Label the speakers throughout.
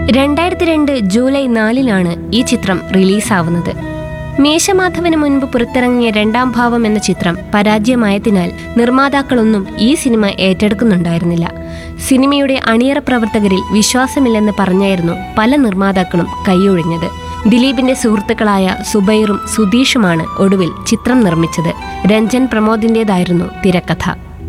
Speaker 1: രണ്ടായിരത്തി രണ്ട് ജൂലൈ നാലിനാണ് ഈ ചിത്രം റിലീസാവുന്നത് മേശമാധവന് മുൻപ് പുറത്തിറങ്ങിയ രണ്ടാം ഭാവം എന്ന ചിത്രം പരാജയമായതിനാൽ നിർമ്മാതാക്കളൊന്നും ഈ സിനിമ ഏറ്റെടുക്കുന്നുണ്ടായിരുന്നില്ല സിനിമയുടെ അണിയറ പ്രവർത്തകരിൽ വിശ്വാസമില്ലെന്ന് പറഞ്ഞായിരുന്നു പല നിർമ്മാതാക്കളും കൈയൊഴിഞ്ഞത് ദിലീപിന്റെ സുഹൃത്തുക്കളായ സുബൈറും സുധീഷുമാണ് ഒടുവിൽ ചിത്രം നിർമ്മിച്ചത് രഞ്ജൻ പ്രമോദിന്റേതായിരുന്നു തിരക്കഥ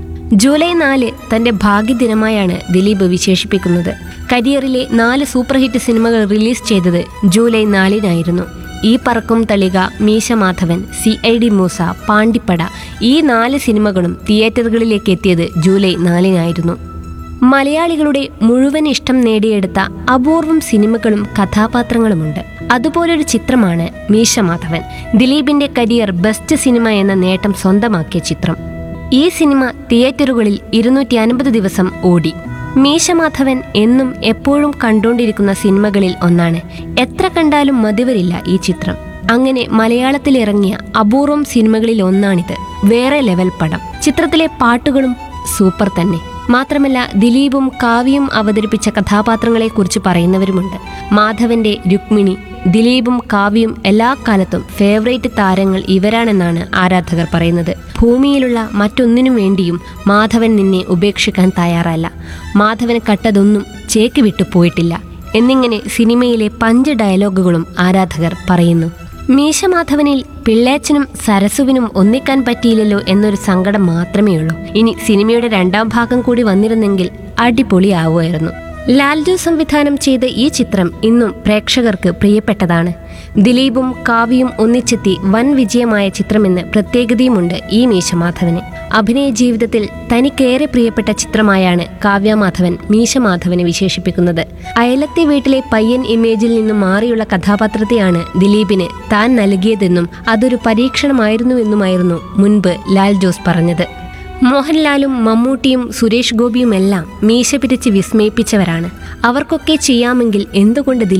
Speaker 1: ജൂലൈ നാല് തന്റെ ഭാഗ്യദിനമായാണ് ദിലീപ് വിശേഷിപ്പിക്കുന്നത് കരിയറിലെ നാല് സൂപ്പർ ഹിറ്റ് സിനിമകൾ റിലീസ് ചെയ്തത് ജൂലൈ നാലിനായിരുന്നു ഈ Parakkum Thalika Meesamadhavan C I D Moosa Pandippada ഈ നാല് സിനിമകളും തിയേറ്ററുകളിലേക്ക് എത്തിയത് ജൂലൈ നാലിനായിരുന്നു മലയാളികളുടെ മുഴുവൻ ഇഷ്ടം നേടിയെടുത്ത അപൂർവം സിനിമകളും കഥാപാത്രങ്ങളുമുണ്ട് അതുപോലൊരു ചിത്രമാണ് മീശമാധവൻ ദിലീപിന്റെ കരിയർ ബെസ്റ്റ് സിനിമ എന്ന നേട്ടം സ്വന്തമാക്കിയ ചിത്രം ഈ സിനിമ തിയേറ്ററുകളിൽ ഇരുന്നൂറ്റി അൻപത് ദിവസം ഓടി മീശമാധവൻ എന്നും എപ്പോഴും കണ്ടുകൊണ്ടിരിക്കുന്ന സിനിമകളിൽ ഒന്നാണ് എത്ര കണ്ടാലും മതിവരില്ല ഈ ചിത്രം അങ്ങനെ മലയാളത്തിൽ ഇറങ്ങിയ അപൂർവം സിനിമകളിൽ ഒന്നാണിത് വേറെ ലെവൽ പടം ചിത്രത്തിലെ പാട്ടുകളും സൂപ്പർ തന്നെ മാത്രമല്ല ദിലീപും കാവ്യയും അവതരിപ്പിച്ച കഥാപാത്രങ്ങളെക്കുറിച്ച് പറയുന്നവരുമുണ്ട് മാധവന്റെ രുക്മിണി ദിലീപും കാവ്യയും എല്ലാ കാലത്തും ഫേവറേറ്റ് താരങ്ങൾ ഇവരാണെന്നാണ് ആരാധകർ പറയുന്നത് ഭൂമിയിലുള്ള മറ്റൊന്നിനു വേണ്ടിയും മാധവൻ നിന്നെ ഉപേക്ഷിക്കാൻ തയ്യാറല്ല മാധവൻ കട്ടതൊന്നും ചേക്ക് വിട്ടു പോയിട്ടില്ല എന്നിങ്ങനെ സിനിമയിലെ പഞ്ച് ഡയലോഗുകളും ആരാധകർ പറയുന്നു മീശമാധവനിൽ പിള്ളേച്ചനും സരസുവിനും ഒന്നിക്കാൻ പറ്റിയില്ലല്ലോ എന്നൊരു സങ്കടം മാത്രമേ ഉള്ളൂ ഇനി സിനിമയുടെ രണ്ടാം ഭാഗം കൂടി വന്നിരുന്നെങ്കിൽ അടിപൊളിയാവുമായിരുന്നു ലാൽജു സംവിധാനം ചെയ്ത ഈ ചിത്രം ഇന്നും പ്രേക്ഷകർക്ക് പ്രിയപ്പെട്ടതാണ് ദിലീപും കാവ്യയും ഒന്നിച്ചെത്തി വൻ വിജയമായ ചിത്രമെന്ന് പ്രത്യേകതയുമുണ്ട് ഈ മീശമാധവന് അഭിനയ ജീവിതത്തിൽ തനിക്കേറെ പ്രിയപ്പെട്ട ചിത്രമായാണ് കാവ്യമാധവൻ മീശമാധവനെ വിശേഷിപ്പിക്കുന്നത് അയലത്തെ വീട്ടിലെ പയ്യൻ ഇമേജിൽ നിന്നും മാറിയുള്ള കഥാപാത്രത്തെയാണ് ദിലീപിന് താൻ നൽകിയതെന്നും അതൊരു പരീക്ഷണമായിരുന്നുവെന്നുമായിരുന്നു മുൻപ് ലാൽ ജോസ് പറഞ്ഞത് മോഹൻലാലും മമ്മൂട്ടിയും സുരേഷ് ഗോപിയുമെല്ലാം മീശ പിരിച്ച് വിസ്മയിപ്പിച്ചവരാണ് അവർക്കൊക്കെ ചെയ്യാമെങ്കിൽ എന്തുകൊണ്ട് ദിലീപ്